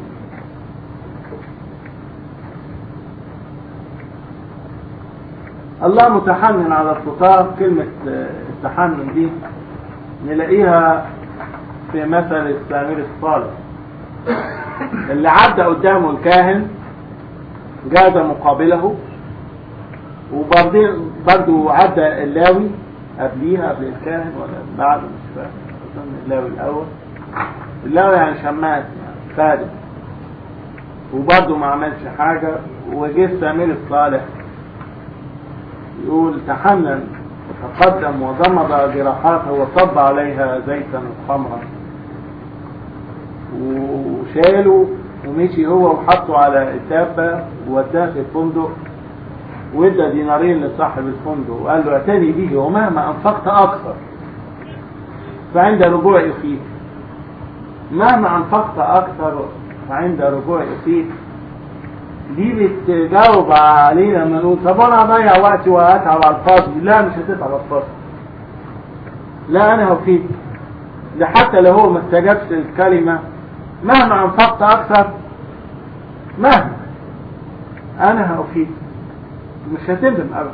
الله متحنن على الخطاب كلمة التحنن دي نلاقيها في مثل السامر الصالح اللي عدى قدامه الكاهن جاد مقابله وبعدين برضه عدى اللاوي قبليها قبل الكاهن ولا بعد مش فاهم اظن اللاوي الاول اللاوي يعني شماس يعني خادم وبرضه ما عملش حاجة وجه السامر الصالح يقول تحنن تقدم وضمد جراحاته وصب عليها زيتا وخمرا وشاله ومشي هو وحطه على الدابة ووداه في الفندق وادى دينارين لصاحب الفندق وقال له اعتني به ومهما انفقت اكثر فعند رجوع فيك مهما انفقت اكثر فعند رجوع فيك دي بتجاوب علينا لما نقول طب انا اضيع وقتي واتعب على الفاضي لا مش هتتعب على الفاضي لا انا هوفيك ده حتى لو هو ما استجابش الكلمة مهما انفقت اكثر مهما انا هوفيك مش هتندم ابدا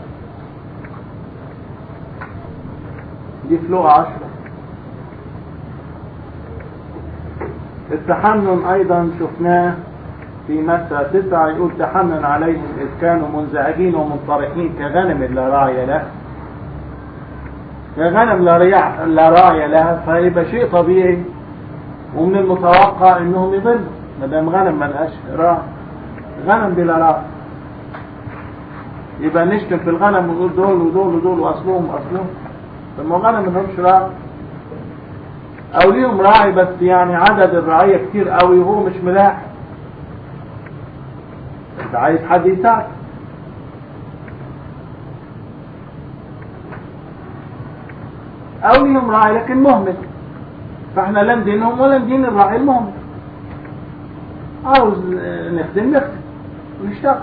دي في لغة عشرة التحنن ايضا شفناه في متى تسعة يقول تحنن عليهم إذ كانوا منزعجين ومنطرحين كغنم لا راعي له كغنم لا, ريع لا راعي لها فيبقى شيء طبيعي ومن المتوقع انهم يضلوا ما دام غنم ملهاش راعي غنم بلا راعي يبقى نشتم في الغنم ونقول دول ودول ودول واصلهم اصلهم ثم غنم ملهمش راعي او ليهم راعي بس يعني عدد الرعية كتير قوي وهو مش ملاحق انت عايز حد يساعد او ليهم راعي لكن مهمل فاحنا لا ندينهم ولا ندين الراعي المهمل عاوز نخدم نخدم ونشتغل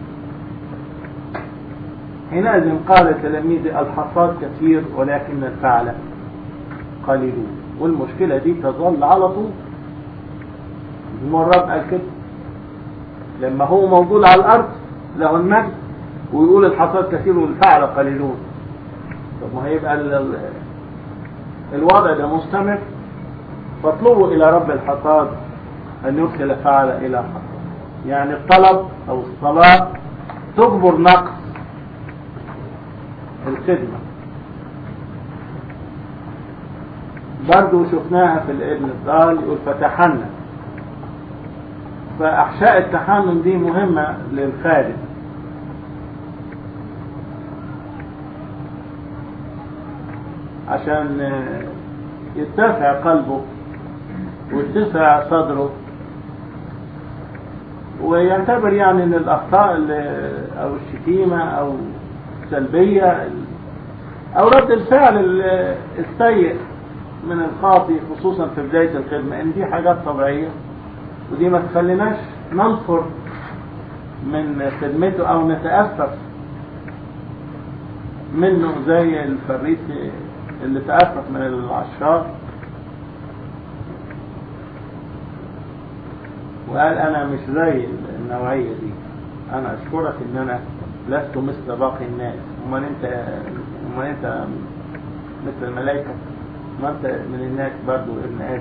حينئذ قال تلاميذ الحصاد كثير ولكن الفعل قليلون والمشكلة دي تظل على طول المرة قال كده لما هو موجود على الأرض له المجد ويقول الحصاد كثير والفعل قليلون طب ما هيبقى ال- ال- الوضع ده مستمر فاطلبوا إلى رب الحصاد أن يرسل فعل إلى حصاد يعني الطلب أو الصلاة تجبر نقص الخدمة برضو شفناها في الابن الضال يقول فتحنن فأحشاء التحنن دي مهمة للخادم عشان آه، يتسع قلبه ويتسع صدره ويعتبر يعني ان الاخطاء اللي- او الشتيمه او السلبيه او رد الفعل ال- السيء من الخاطئ خصوصا في بدايه الخدمه ان دي حاجات طبيعيه ودي ما تخليناش ننفر من خدمته او نتاسف منه زي الفريسي اللي تاسف من العشار وقال انا مش زي النوعيه دي انا اشكرك ان انا لست مثل باقي الناس امال انت امال انت مثل الملائكه ما انت من الناس برضو ابن ادم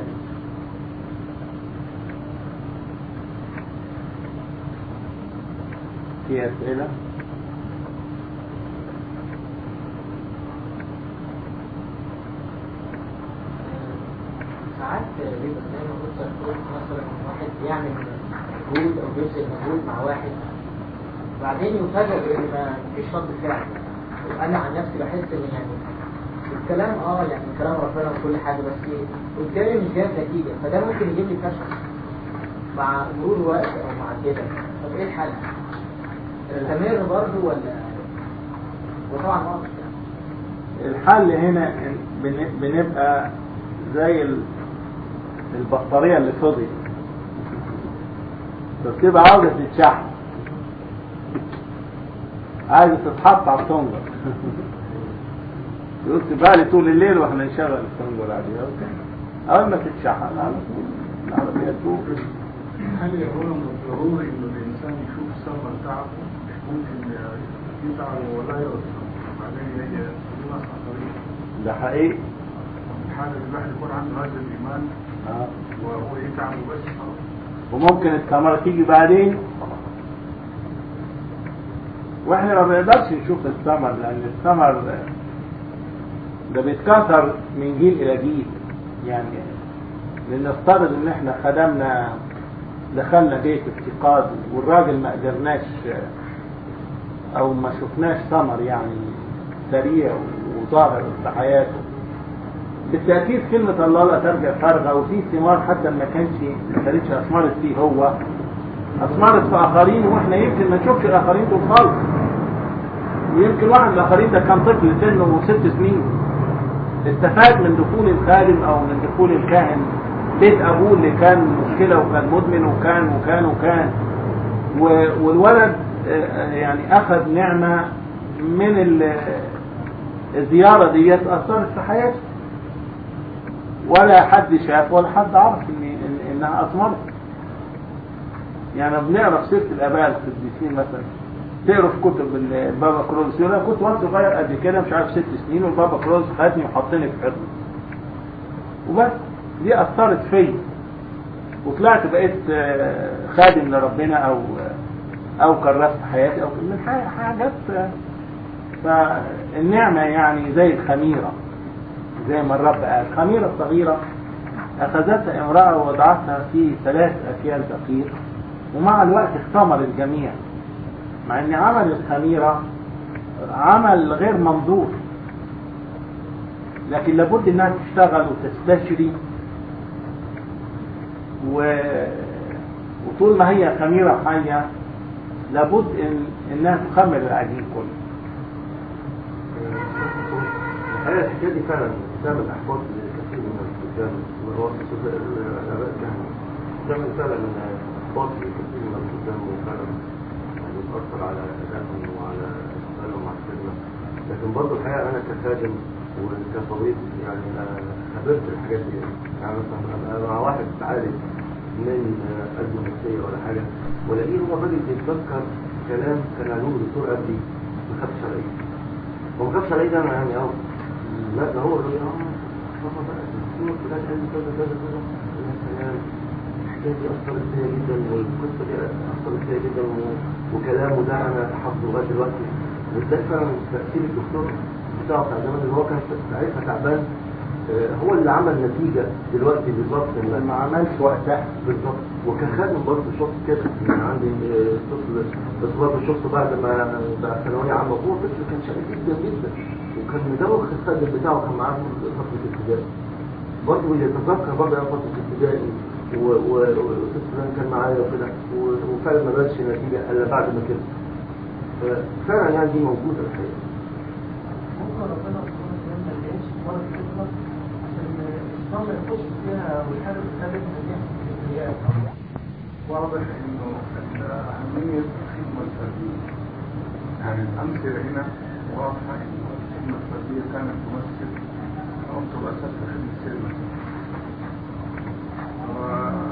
في اسئله ساعات بيبقى زي ما كنت قلت مثلا واحد بيعمل مجهود او بيبذل مجهود مع واحد بعدين يفاجئ بان ما فيش رد فعل وانا عن نفسي بحس ان يعني الكلام اه يعني كلام ربنا وكل حاجه بس قدامي مش جايب نتيجه فده ممكن يجيب لي فشل مع مرور الوقت او مع كده طب ايه الحل؟ استمر برضه ولا وطبعا ناقص يعني الحل هنا إن بن- بنبقى زي ال- البطارية اللي فضيت فبتبقى عاوزة تتشحن عايزة تتحط على التنجر يقول تبقى لي طول الليل واحنا نشغل التنجر عليها اوكي اول ما تتشحن على طول العربية تروح هل يكون ضروري انه الانسان يشوف السفر تعبه ممكن يتعب ولا يرضى بعدين يجي ناس اخرين ده حقيقي الحاله اللي الواحد يكون عنده هذا الايمان آه. وهو يتعب وبس خلاص وممكن الثمرة تيجي بعدين واحنا ما بنقدرش نشوف الثمر لان الثمر ده بيتكاثر من جيل الى جيل يعني لنفترض ان احنا خدمنا دخلنا بيت افتقاد والراجل ما قدرناش او ما شفناش ثمر يعني سريع وظاهر في حياته بالتأكيد كلمة الله لا ترجع فارغة وفي ثمار حتى ما كانش ما كانتش أثمرت فيه هو أثمرت في آخرين وإحنا يمكن ما نشوفش الآخرين دول خالص ويمكن واحد من الآخرين ده كان طفل سنه ست سنين استفاد من دخول الخادم أو من دخول الكاهن بيت أبوه اللي كان مشكلة وكان مدمن وكان وكان وكان و- والولد آه، يعني أخذ نعمة من ال- الزيارة ديت أثرت في حياته ولا حد شاف ولا حد عرف ان إن انها اثمرت يعني بنقرا في سيره الاباء القديسين مثلا تقرا في كتب البابا كروز يقول انا كنت وانا صغير قد كده مش عارف ست سنين والبابا كروز خدني وحطني في حضنه وبس دي اثرت فيا وطلعت بقيت آه، خادم لربنا او او كرست حياتي او من ح- حاجات آه، فالنعمه يعني زي الخميره زي ما الرب قال خميرة صغيرة أخذتها امرأة ووضعتها في ثلاث أكيال دقيق ومع الوقت اختمر الجميع مع أن عمل الخميرة عمل غير منظور لكن لابد انها تشتغل وتستشري و... وطول ما هي خميرة حية لابد إن... انها تخمر العجين كله الحقيقة الحكاية دي فعلا بتعمل إحباط لكثير من الرجال والوسط الآباء الكهنة بتعمل فعلا احباط لكثير من الخدام وفعلا يعني بتاثر على ادائهم وعلى اشتغالهم مع الخدمه لكن برضه الحقيقه انا كخادم وكطبيب يعني آه، خبرت الحاجات دي يعني مثلا ابقى مع واحد عالم من آه، ازمه نفسيه ولا حاجه والاقيه هو الراجل بيتذكر كلام كان قالوه دكتور قبلي ما خدش عليه هو ما خدش عليه ده أنا يعني اه لا ده هو اللي اه بابا بقى الدكتور فلان قال لي كذا كذا كذا يا سلام الحكايه دي اثرت فيا جدا والقصه دي اثرت فيا جدا و- وكلامه ده انا حافظه لغايه دلوقتي وده فعلا تاثير الدكتور بتاعه بتاع زمان اللي هو كان ساعتها تعبان آه، هو اللي عمل نتيجه دلوقتي بالظبط إن- ما عملش وقتها بالظبط وكخادم برضه شفت كده يعني عندي آه، طفل بس برضه شفته بعد ما بقى ثانويه عامه هو طفل كان شقي جدا جدا وكان مدوخ الخادم بتاعه كان معاه في فتره الابتدائي برضه يتذكر برضه ايام فتره الابتدائي و- و- والاستاذ فلان كان معايا وكده و- وفعلا ما بانش نتيجه الا بعد ما كده فعلا يعني دي موجوده الحقيقه ممكن ربنا سبحانه وتعالى ما يجعلش مرض الخدمة عشان الإسلام ما يخش فيها ويحارب الخارج من يحصل كبرياء واضح انه اهميه الخدمه الفرديه يعني الامثله هنا واضحه انه الخدمه الفرديه كانت تمثل عنصر اساسي في خدمه السير المسيحي و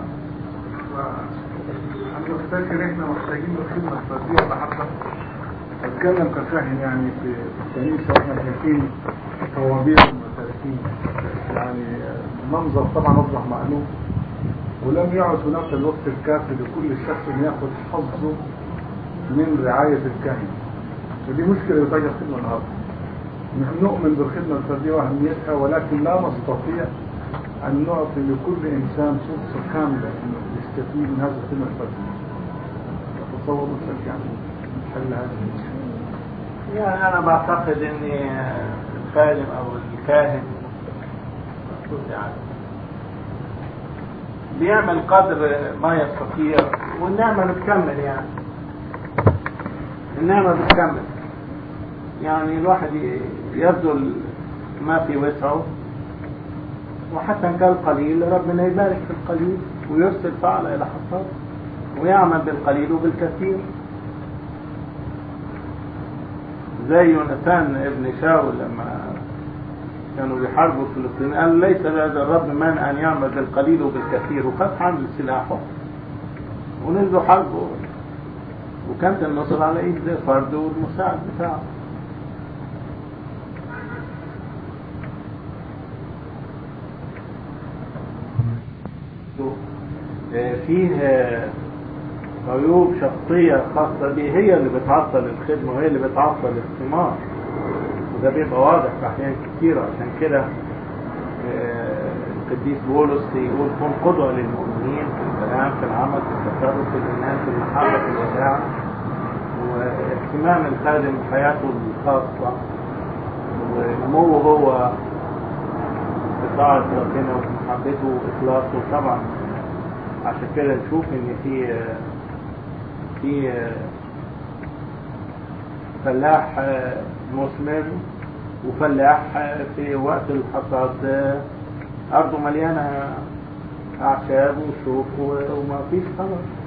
انا بفتكر احنا محتاجين الخدمه الفرديه بحقها اتكلم كفاهم يعني في في الكنيسه واحنا شايفين طوابير المساكين يعني المنظر طبعا اصبح مألوف ولم يعد هناك الوقت الكافي لكل شخص ان ياخذ حظه من رعايه الكاهن ودي مشكله بتواجه الخدمه النهارده نحن نؤمن بالخدمه الفرديه واهميتها ولكن لا نستطيع ان نعطي لكل انسان فرصه كامله انه يستفيد من هذه الخدمه الفرديه تصور مثلك يعني حل هذه المشكله يعني أنا بعتقد إن الخادم أو الكاهن يعني بيعمل قدر ما يستطيع والنعمة بتكمل يعني النعمة بتكمل يعني الواحد ي- يبذل ما في وسعه وحتى إن كان قليل ربنا يبارك في القليل ويرسل فعل إلى حصاد ويعمل بالقليل وبالكثير زي يوناثان ابن شاول لما كانوا بيحاربوا فلسطين قال ليس لهذا الرب مانع ان يعمل بالقليل وبالكثير وخد حمل سلاحه ونزلوا حربوا وكانت النصر على ايد فرد والمساعد بتاعه آه، فيه آه، عيوب شخصية خاصة بيه هي اللي بتعطل الخدمة وهي اللي بتعطل الثمار وده بيبقى واضح في أحيان كتيرة عشان كده آه، القديس بولس يقول كن قدوة للمؤمنين في الكلام في العمل في التصرف في الإيمان في المحبة في الوداع واهتمام الخادم بحياته الخاصة ونموه هو في طاعة ربنا وفي محبته وإخلاصه طبعا عشان كده نشوف إن في آه، في آه، فلاح آه، مثمر وفلاح آه، في وقت الحصاد آه، أرضه مليانة أعشاب وشوك و- وما فيش ثمر